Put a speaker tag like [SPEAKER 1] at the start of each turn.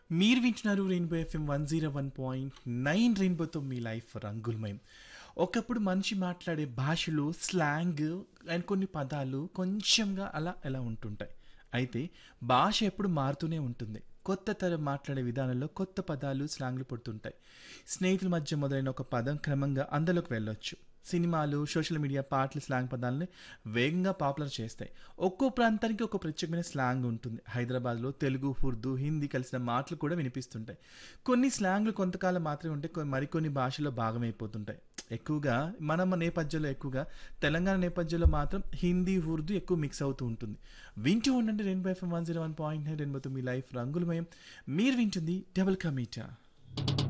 [SPEAKER 1] మీరు వింటున్నారు Rainbow FM one zero one point nine రెయిన్బోతో మీ లైఫ్ రంగులమయం ఒకప్పుడు మనిషి మాట్లాడే భాషలు స్లాంగ్ అండ్ కొన్ని పదాలు కొంచెంగా అలా ఎలా ఉంటుంటాయి అయితే భాష ఎప్పుడు మారుతూనే ఉంటుంది కొత్త తరం మాట్లాడే విధానంలో కొత్త పదాలు స్లాంగ్లు పుడుతుంటాయి స్నేహితుల మధ్య మొదలైన ఒక పదం క్రమంగా అందులోకి వెళ్ళొచ్చు సినిమాలు సోషల్ మీడియా పాటలు స్లాంగ్ పదాలని వేగంగా పాపులర్ చేస్తాయి ఒక్కో ప్రాంతానికి ఒక ప్రత్యేకమైన స్లాంగ్ ఉంటుంది హైదరాబాద్లో తెలుగు ఉర్దూ హిందీ కలిసిన మాటలు కూడా వినిపిస్తుంటాయి కొన్ని స్లాంగ్లు కొంతకాలం మాత్రమే ఉంటే కొ- మరికొన్ని భాషల్లో భాగమైపోతుంటాయి ఎక్కువగా మన నేపథ్యంలో ఎక్కువగా తెలంగాణ నేపథ్యంలో మాత్రం హిందీ ఉర్దూ ఎక్కువ మిక్స్ అవుతూ ఉంటుంది వింటూ ఉండండి Rainbow FM one zero one point nine రెయిన్బోతో మీ లైఫ్ రంగులమయం మీరు వింటుంది డబుల్ కమీటా